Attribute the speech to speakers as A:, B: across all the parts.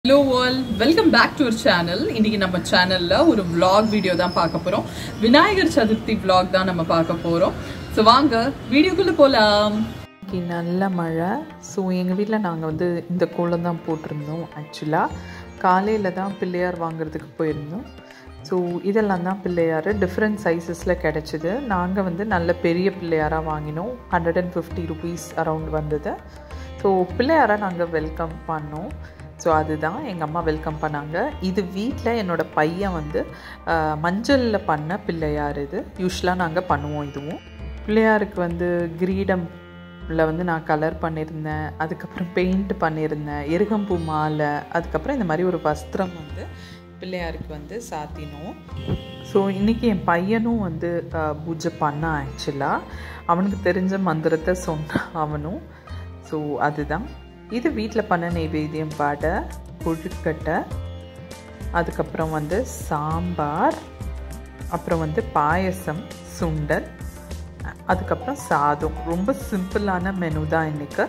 A: hello world welcome back to our channel இன்னைக்கு நம்ம சேனல்ல ஒரு vlog வீடியோ தான் பார்க்க போறோம் விநாயகர் சதுர்த்தி vlog தான் நம்ம பார்க்க போறோம் ஸோ வாங்க வீடியோக்குள்ள போலாம்
B: இன்னைக்கு நல்ல மழை ஸோ எங்கள் வீட்டில் நாங்கள் வந்து இந்த கோலம் தான் போட்டிருந்தோம் ஆக்சுவலாக காலையில் தான் பிள்ளையார் வாங்குறதுக்கு போயிருந்தோம் ஸோ இதெல்லாம் தான் பிள்ளையார் டிஃப்ரெண்ட் சைஸஸில் கிடச்சிது நாங்கள் வந்து நல்ல பெரிய பிள்ளையாராக வாங்கினோம் hundred and fifty rupees around வந்தது ஸோ பிள்ளையாரை நாங்கள் வெல்கம் பண்ணோம் ஸோ அதுதான் எங்கள் அம்மா வெல்கம் பண்ணாங்க இது வீட்டில் என்னோட பையன் வந்து மஞ்சளில் பண்ண பிள்ளையார் இது யூஸ்வலாக நாங்கள் பண்ணுவோம் இதுவும் பிள்ளையாருக்கு வந்து கிரீடம்ல வந்து நான் கலர் பண்ணியிருந்தேன் அதுக்கப்புறம் பெயிண்ட் பண்ணியிருந்தேன் எருகம்பூ மாலை அதுக்கப்புறம் இந்த மாதிரி ஒரு வஸ்திரம் வந்து பிள்ளையாருக்கு வந்து சாத்தினோம் ஸோ இன்றைக்கி என் பையனும் வந்து அஹ், பூஜை பண்ணான் ஆக்சுவலாக அவனுக்கு தெரிஞ்ச மந்திரத்தை சொன்னான் அவனும் ஸோ அதுதான் இது வீட்டில் பண்ண நெய்வேத்தியம் பாடை கொழுக்கட்டை அதுக்கப்புறம் வந்து சாம்பார் அப்புறம் வந்து பாயசம் சுண்டல் அதுக்கப்புறம் சாதம் ரொம்ப சிம்பிளான மெனு தான் இன்றைக்கி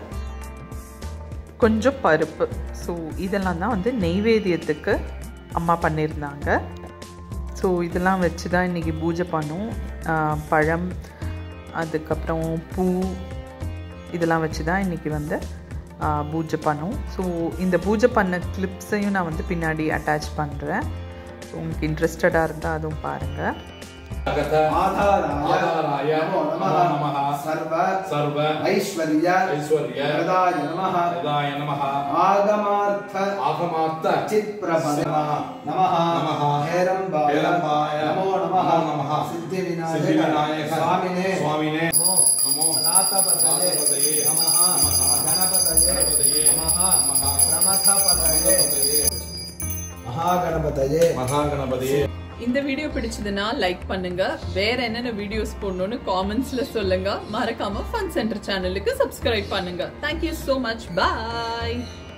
B: கொஞ்சம் பருப்பு ஸோ இதெல்லாம் தான் வந்து நெய்வேத்தியத்துக்கு அம்மா பண்ணியிருந்தாங்க ஸோ இதெல்லாம் வச்சு தான் இன்றைக்கி பூஜை பண்ணும் ஆஹ் பழம் அதுக்கப்புறம் பூ இதெல்லாம் வச்சு தான் இன்றைக்கி வந்து ஆஹ் பூஜை பண்ணும் ஸோ இந்த பூஜை பண்ண கிளிப்ஸையும் நான் வந்து பின்னாடி அட்டாச் பண்ணுறேன் ஸோ உங்களுக்கு இன்ட்ரெஸ்டடாக இருந்தால் அதுவும் பாருங்கள்
C: आधाराय
D: आधाराय
C: नमो नमः
D: नमो नमः
C: सर्व
D: सर्व
C: ऐश्वर्य
D: ऐश्वर्य
C: प्रदाय नमः
D: यदाय नमः
C: आगमार्थ
D: आगमार्थ
C: चित्प्रभव नमः
D: नमः
C: हेरम्बाय
D: हेरम्बाय
C: नमो नमः
D: नमो नमः
C: सिद्धिविनायक
D: सिद्धिविनायक
C: स्वामिने
D: स्वामिने
C: नमो
D: नमो
C: नाथपतये
D: नाथपतये
C: नमः गणपतये
D: गणपतये
C: नमः
D: नमः
C: प्रमथपतये
D: गणपतये
C: महागणपतये
D: महागणपतये
A: இந்த வீடியோ பிடிச்சதுன்னா லைக் பண்ணுங்க வேற என்னென்ன வீடியோஸ் போடணும்னு காமெண்ட்ஸ்ல சொல்லுங்க மறக்காம ஃபன் சென்டர் சேனலுக்கு சப்ஸ்கிரைப் பண்ணுங்க தேங்க்யூ ஸோ மச் பாய்